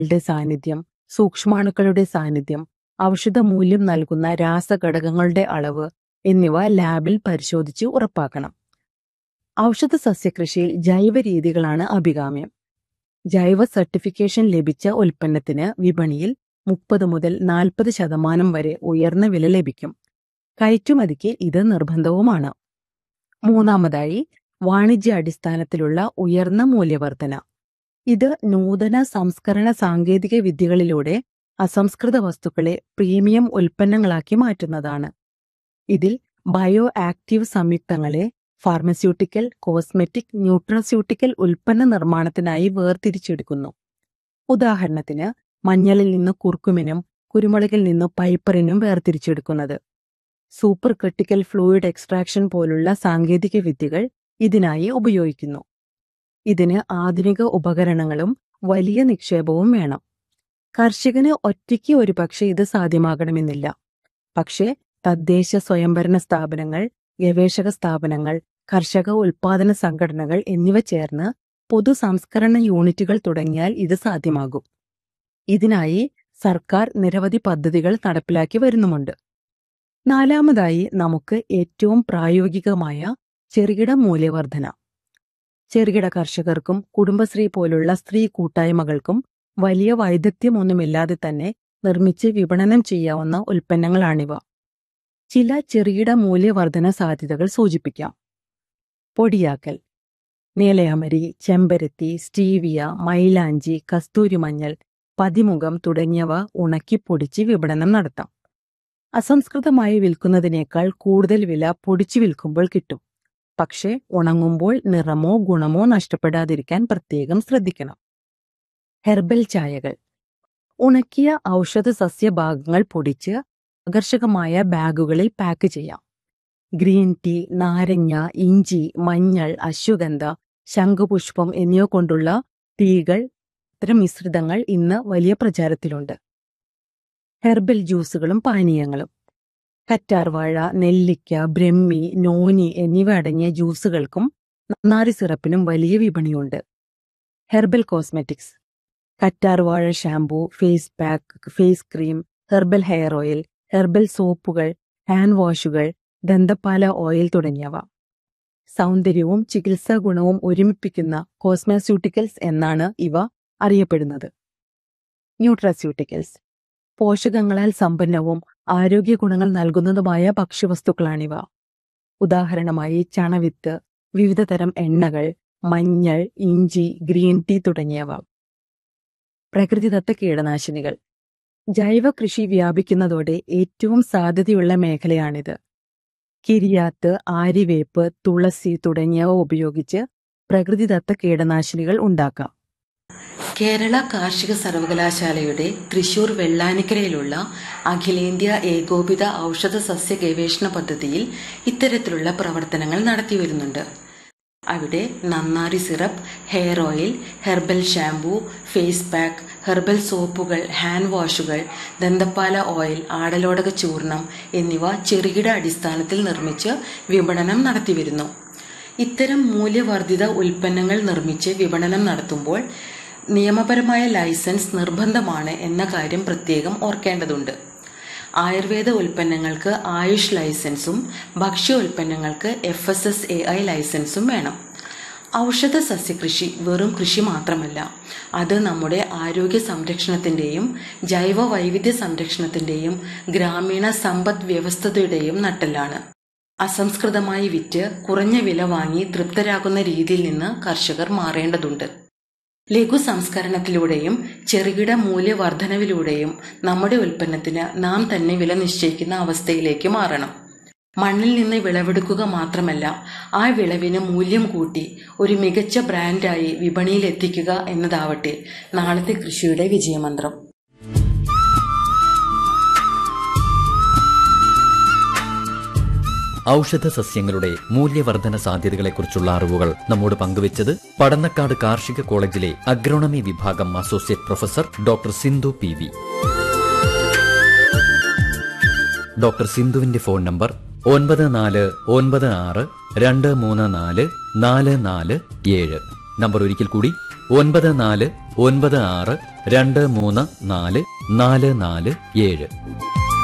യുടെ സാന്നിധ്യം സൂക്ഷ്മാണുക്കളുടെ സാന്നിധ്യം ഔഷധ മൂല്യം നൽകുന്ന രാസഘടകങ്ങളുടെ അളവ് എന്നിവ ലാബിൽ പരിശോധിച്ച് ഉറപ്പാക്കണം ഔഷധ സസ്യകൃഷിയിൽ ജൈവ രീതികളാണ് അഭികാമ്യം ജൈവ സർട്ടിഫിക്കേഷൻ ലഭിച്ച ഉൽപ്പന്നത്തിന് വിപണിയിൽ മുപ്പത് മുതൽ നാൽപ്പത് ശതമാനം വരെ ഉയർന്ന വില ലഭിക്കും കയറ്റുമതിക്ക് ഇത് നിർബന്ധവുമാണ് മൂന്നാമതായി വാണിജ്യ അടിസ്ഥാനത്തിലുള്ള ഉയർന്ന മൂല്യവർധന ഇത് നൂതന സംസ്കരണ സാങ്കേതിക വിദ്യകളിലൂടെ അസംസ്കൃത വസ്തുക്കളെ പ്രീമിയം ഉൽപ്പന്നങ്ങളാക്കി മാറ്റുന്നതാണ് ഇതിൽ ബയോ ആക്റ്റീവ് സംയുക്തങ്ങളെ ഫാർമസ്യൂട്ടിക്കൽ കോസ്മെറ്റിക് ന്യൂട്രസ്യൂട്ടിക്കൽ ഉൽപ്പന്ന നിർമ്മാണത്തിനായി വേർതിരിച്ചെടുക്കുന്നു ഉദാഹരണത്തിന് മഞ്ഞളിൽ നിന്ന് കുർക്കുമിനും കുരുമുളകിൽ നിന്ന് പൈപ്പറിനും വേർതിരിച്ചെടുക്കുന്നത് സൂപ്പർ ക്രിട്ടിക്കൽ ഫ്ലൂയിഡ് എക്സ്ട്രാക്ഷൻ പോലുള്ള സാങ്കേതിക വിദ്യകൾ ഇതിനായി ഉപയോഗിക്കുന്നു ഇതിന് ആധുനിക ഉപകരണങ്ങളും വലിയ നിക്ഷേപവും വേണം കർഷകന് ഒറ്റയ്ക്ക് ഒരുപക്ഷെ ഇത് സാധ്യമാകണമെന്നില്ല പക്ഷേ തദ്ദേശ സ്വയംഭരണ സ്ഥാപനങ്ങൾ ഗവേഷക സ്ഥാപനങ്ങൾ കർഷക ഉൽപാദന സംഘടനകൾ എന്നിവ ചേർന്ന് പൊതു സംസ്കരണ യൂണിറ്റുകൾ തുടങ്ങിയാൽ ഇത് സാധ്യമാകും ഇതിനായി സർക്കാർ നിരവധി പദ്ധതികൾ നടപ്പിലാക്കി വരുന്നുമുണ്ട് നാലാമതായി നമുക്ക് ഏറ്റവും പ്രായോഗികമായ ചെറുകിട മൂല്യവർധന ചെറുകിട കർഷകർക്കും കുടുംബശ്രീ പോലുള്ള സ്ത്രീ കൂട്ടായ്മകൾക്കും വലിയ വൈദഗ്ധ്യമൊന്നുമില്ലാതെ തന്നെ നിർമ്മിച്ച് വിപണനം ചെയ്യാവുന്ന ഉൽപ്പന്നങ്ങളാണിവ ചില ചെറുകിട മൂല്യവർധന സാധ്യതകൾ സൂചിപ്പിക്കാം പൊടിയാക്കൽ നീലയമരി ചെമ്പരത്തി സ്റ്റീവിയ മൈലാഞ്ചി കസ്തൂരിമഞ്ഞൾ പതിമുഖം തുടങ്ങിയവ ഉണക്കി പൊടിച്ച് വിപണനം നടത്താം അസംസ്കൃതമായി വിൽക്കുന്നതിനേക്കാൾ കൂടുതൽ വില പൊടിച്ചു വിൽക്കുമ്പോൾ കിട്ടും പക്ഷേ ഉണങ്ങുമ്പോൾ നിറമോ ഗുണമോ നഷ്ടപ്പെടാതിരിക്കാൻ പ്രത്യേകം ശ്രദ്ധിക്കണം ഹെർബൽ ചായകൾ ഉണക്കിയ ഔഷധ സസ്യഭാഗങ്ങൾ പൊടിച്ച് ആകർഷകമായ ബാഗുകളിൽ പാക്ക് ചെയ്യാം ഗ്രീൻ ടീ നാരങ്ങ ഇഞ്ചി മഞ്ഞൾ അശ്വഗന്ധ ശംഖുപുഷ്പം എന്നിവ കൊണ്ടുള്ള ടീകൾ ഇത്തരം മിശ്രിതങ്ങൾ ഇന്ന് വലിയ പ്രചാരത്തിലുണ്ട് ഹെർബൽ ജ്യൂസുകളും പാനീയങ്ങളും കറ്റാർവാഴ നെല്ലിക്ക ബ്രഹ്മി നോനി എന്നിവ അടങ്ങിയ ജ്യൂസുകൾക്കും നന്നാരി സിറപ്പിനും വലിയ വിപണിയുണ്ട് ഹെർബൽ കോസ്മെറ്റിക്സ് കറ്റാർവാഴ shampoo face pack face cream herbal hair oil herbal സോപ്പുകൾ ഹാൻഡ് വാഷുകൾ ദന്തപാല ഓയിൽ തുടങ്ങിയവ സൗന്ദര്യവും ചികിത്സാ ഗുണവും ഒരുമിപ്പിക്കുന്ന കോസ്മാസ്യൂട്ടിക്കൽസ് എന്നാണ് ഇവ അറിയപ്പെടുന്നത് ന്യൂട്രാസ്യൂട്ടിക്കൽസ് പോഷകങ്ങളാൽ സമ്പന്നവും ആരോഗ്യ ഗുണങ്ങൾ നൽകുന്നതുമായ ഭക്ഷ്യവസ്തുക്കളാണിവ ഉദാഹരണമായി ചണവിത്ത് വിവിധതരം എണ്ണകൾ മഞ്ഞൾ ഇഞ്ചി ഗ്രീൻ ടീ തുടങ്ങിയവ പ്രകൃതിദത്ത കീടനാശിനികൾ ജൈവ കൃഷി വ്യാപിക്കുന്നതോടെ ഏറ്റവും സാധ്യതയുള്ള മേഖലയാണിത് കിരിയാത്ത് ആരിവേപ്പ് തുളസി തുടങ്ങിയവ ഉപയോഗിച്ച് പ്രകൃതിദത്ത കീടനാശിനികൾ ഉണ്ടാക്കാം കേരള കാർഷിക സർവകലാശാലയുടെ തൃശൂർ വെള്ളാനിക്കരയിലുള്ള അഖിലേന്ത്യാ ഏകോപിത ഔഷധ സസ്യ ഗവേഷണ പദ്ധതിയിൽ ഇത്തരത്തിലുള്ള പ്രവർത്തനങ്ങൾ നടത്തിവരുന്നുണ്ട് അവിടെ നന്നാരി syrup hair oil herbal shampoo face pack herbal സോപ്പുകൾ ഹാൻഡ് വാഷുകൾ ദന്തപ്പാല ഓയിൽ ആടലോടക ചൂർണം എന്നിവ ചെറുകിട അടിസ്ഥാനത്തിൽ നിർമ്മിച്ച് വിപണനം നടത്തിവരുന്നു ഇത്തരം മൂല്യവർദ്ധിത ഉൽപ്പന്നങ്ങൾ നിർമ്മിച്ച് വിപണനം നടത്തുമ്പോൾ നിയമപരമായ ലൈസൻസ് നിർബന്ധമാണ് എന്ന കാര്യം പ്രത്യേകം ഓർക്കേണ്ടതുണ്ട് ആയുർവേദ ഉൽപ്പന്നങ്ങൾക്ക് ആയുഷ് ലൈസൻസും ഭക്ഷ്യ ഉൽപ്പന്നങ്ങൾക്ക് F S S A I ലൈസൻസും വേണം ഔഷധ സസ്യകൃഷി വെറും കൃഷി മാത്രമല്ല അത് നമ്മുടെ ആരോഗ്യ സംരക്ഷണത്തിന്റെയും ജൈവ വൈവിധ്യ സംരക്ഷണത്തിന്റെയും ഗ്രാമീണ സമ്പദ് വ്യവസ്ഥതയുടെയും നട്ടെല്ലാണ് അസംസ്കൃതമായി വിറ്റ് കുറഞ്ഞ വില വാങ്ങി തൃപ്തരാകുന്ന രീതിയിൽ നിന്ന് കർഷകർ മാറേണ്ടതുണ്ട് ലഘു സംസ്കരണത്തിലൂടെയും ചെറുകിട മൂല്യവർദ്ധനവിലൂടെയും നമ്മുടെ ഉൽപ്പന്നത്തിന് നാം തന്നെ വില നിശ്ചയിക്കുന്ന അവസ്ഥയിലേക്ക് മാറണം മണ്ണിൽ നിന്ന് വിളവെടുക്കുക മാത്രമല്ല ആ വിളവിന് മൂല്യം കൂട്ടി ഒരു മികച്ച ബ്രാൻഡായി വിപണിയിൽ എത്തിക്കുക എന്നതാവട്ടെ നാളത്തെ കൃഷിയുടെ വിജയമന്ത്രം ഔഷധ സസ്യങ്ങളുടെ മൂല്യവർധന സാധ്യതകളെക്കുറിച്ചുള്ള അറിവുകൾ നമ്മോട് പങ്കുവച്ചത് പടന്നക്കാട് കാർഷിക കോളേജിലെ അഗ്രോണമി വിഭാഗം associate professor doctor Sindhu P V doctor സിന്ധുവിന്റെ ഫോൺ നമ്പർ ഒൻപത് നാല് ഒൻപത് ആറ് രണ്ട് മൂന്ന് നാല് നാല് നാല് ഏഴ് നമ്പർ ഒരിക്കൽ കൂടി ഒൻപത് നാല് ഒൻപത് ആറ് രണ്ട് മൂന്ന് നാല് നാല് നാല് ഏഴ്